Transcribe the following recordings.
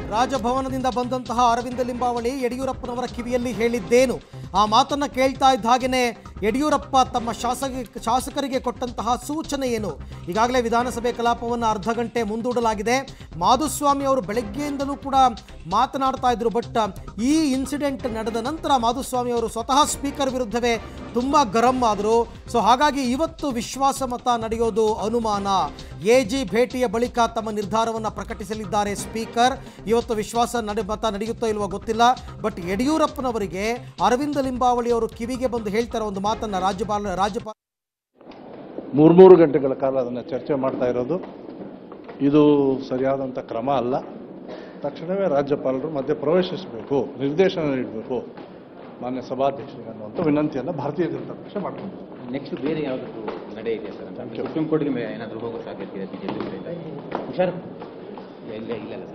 ರಾಜಭವನದಿಂದ ಬಂದಂತಹ ಅರವಿಂದ ಲಿಂಬಾವಳಿ ಯಡಿಯೂರಪ್ಪನವರ ಕಿವಿಯಲ್ಲಿ ಹೇಳಿದ್ದೇನು ಆ ಮಾತನ್ನ ಕೇಳ್ತಾ ಇದ್ದ ಹಾಗೆಯೇ ಯಡಿಯೂರಪ್ಪ ತಮ್ಮ ಶಾಸಕ ಶಾಸಕರಿಗೆ ಕೊಟ್ಟಂತಹ ಸೂಚನೆ ಏನು ಈಗಾಗಲೇ ವಿಧಾನಸಭೆ ಕಲಾಪವನ್ನು ಅರ್ಧ ಗಂಟೆ ಮುಂದೂಡಲಾಗಿದೆ ಮಾಧುಸ್ವಾಮಿ ಅವರು ಬೆಳಗ್ಗೆಯಿಂದಲೂ ಕೂಡ ಮಾತನಾಡ್ತಾ ಇದ್ರು ಬಟ್ ಈ ಇನ್ಸಿಡೆಂಟ್ ನಡೆದ ನಂತರ ಮಾಧುಸ್ವಾಮಿ ಅವರು ಸ್ವತಃ ಸ್ಪೀಕರ್ ವಿರುದ್ಧವೇ ತುಂಬ ಗರಂ ಆದರು ಸೊ ಹಾಗಾಗಿ ಇವತ್ತು ವಿಶ್ವಾಸ ಮತ ನಡೆಯೋದು ಅನುಮಾನ ಎ ಜಿ ಭೇಟಿಯ ಬಳಿಕ ತಮ್ಮ ನಿರ್ಧಾರವನ್ನು ಪ್ರಕಟಿಸಲಿದ್ದಾರೆ ಸ್ಪೀಕರ್ ಇವತ್ತು ವಿಶ್ವಾಸ ನಡೆ ಮತ ನಡೆಯುತ್ತೋ ಇಲ್ವೋ ಗೊತ್ತಿಲ್ಲ ಬಟ್ ಯಡಿಯೂರಪ್ಪನವರಿಗೆ ಅರವಿಂದ ಲಿಂಬಾವಳಿ ಅವರು ಕಿವಿಗೆ ಬಂದು ಹೇಳ್ತಾರೆ ಒಂದು ಮಾತನ್ನ ರಾಜ್ಯಪಾಲ ರಾಜ್ಯಪಾಲ ಮೂರ್ಮೂರು ಗಂಟೆಗಳ ಕಾಲ ಅದನ್ನು ಚರ್ಚೆ ಮಾಡ್ತಾ ಇರೋದು ಇದು ಸರಿಯಾದಂಥ ಕ್ರಮ ಅಲ್ಲ ತಕ್ಷಣವೇ ರಾಜ್ಯಪಾಲರು ಮಧ್ಯೆ ಪ್ರವೇಶಿಸಬೇಕು ನಿರ್ದೇಶನ ನೀಡಬೇಕು ಮಾನ್ಯ ಸಭಾಧ್ಯಕ್ಷರಿಗೆ ಅನ್ನುವಂಥ ವಿನಂತಿಯನ್ನು ಭಾರತೀಯ ಜನತಾ ಪಕ್ಷ ಮಾಡ್ಕೊಂಡಿದೆ ನೆಕ್ಸ್ಟ್ ಬೇರೆ ಯಾವುದಾದ್ರು ನಡೆ ಇದೆ ಸರ್ ಅಂತ ಸುಪ್ರೀಂ ಕೋರ್ಟ್ಗೆ ಮೇ- ಏನಾದರೂ ಹೋಗೋ ಸಾಧ್ಯತೆ ಇದೆ ಬಿಜೆಪಿ ಕಡೆಯಿಂದ ಹುಷಾರು ಇಲ್ಲ ಇಲ್ಲ ಇಲ್ಲ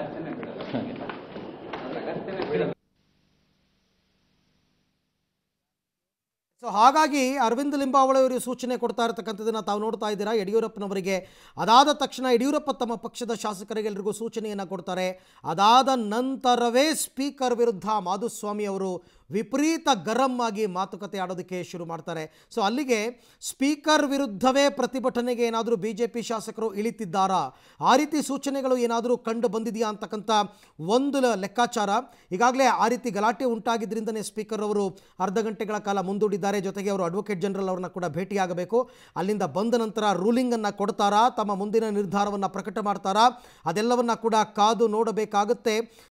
ಸರ್ ಸೊ ಹಾಗಾಗಿ ಅರವಿಂದ ಲಿಂಬಾವಳಿ ಅವರು ಸೂಚನೆ ಕೊಡ್ತಾ ಇರತಕ್ಕಂಥದ್ದನ್ನು ತಾವು ನೋಡ್ತಾ ಇದ್ದೀರಾ ಯಡಿಯೂರಪ್ಪನವರಿಗೆ ಅದಾದ ತಕ್ಷಣ ಯಡಿಯೂರಪ್ಪ ತಮ್ಮ ಪಕ್ಷದ ಶಾಸಕರಿಗೆಲ್ಲರಿಗೂ ಸೂಚನೆಯನ್ನು ಕೊಡ್ತಾರೆ ಅದಾದ ನಂತರವೇ ಸ್ಪೀಕರ್ ವಿರುದ್ಧ ಮಾಧುಸ್ವಾಮಿ ಅವರು ವಿಪರೀತ ಗರಂ ಆಗಿ ಮಾತುಕತೆ ಆಡೋದಕ್ಕೆ ಶುರು ಮಾಡ್ತಾರೆ ಸೊ ಅಲ್ಲಿಗೆ ಸ್ಪೀಕರ್ ವಿರುದ್ಧವೇ ಪ್ರತಿಭಟನೆಗೆ ಏನಾದರೂ ಬಿ ಜೆ ಪಿ ಶಾಸಕರು ಇಳಿತಿದ್ದಾರಾ ಆ ರೀತಿ ಸೂಚನೆಗಳು ಏನಾದರೂ ಕಂಡು ಬಂದಿದೆಯಾ ಅಂತಕ್ಕಂಥ ಒಂದು ಲ- ಲೆಕ್ಕಾಚಾರ ಈಗಾಗಲೇ ಆ ರೀತಿ ಗಲಾಟೆ ಉಂಟಾಗಿದ್ದರಿಂದನೇ ಸ್ಪೀಕರ್ ಅವರು ಅರ್ಧ ಗಂಟೆಗಳ ಕಾಲ ಮುಂದೂಡಿದ್ದಾರೆ ಜೊತೆಗೆ ಅವರು ಅಡ್ವೊಕೇಟ್ ಜನರಲ್ ಅವ್ರನ್ನ ಕೂಡ ಭೇಟಿಯಾಗಬೇಕು ಅಲ್ಲಿಂದ ಬಂದ ನಂತರ ರೂಲಿಂಗನ್ನು ಕೊಡ್ತಾರಾ ತಮ್ಮ ಮುಂದಿನ ನಿರ್ಧಾರವನ್ನು ಪ್ರಕಟ ಮಾಡ್ತಾರಾ ಅದೆಲ್ಲವನ್ನ ಕೂಡ ಕಾದು ನೋಡಬೇಕಾಗುತ್ತೆ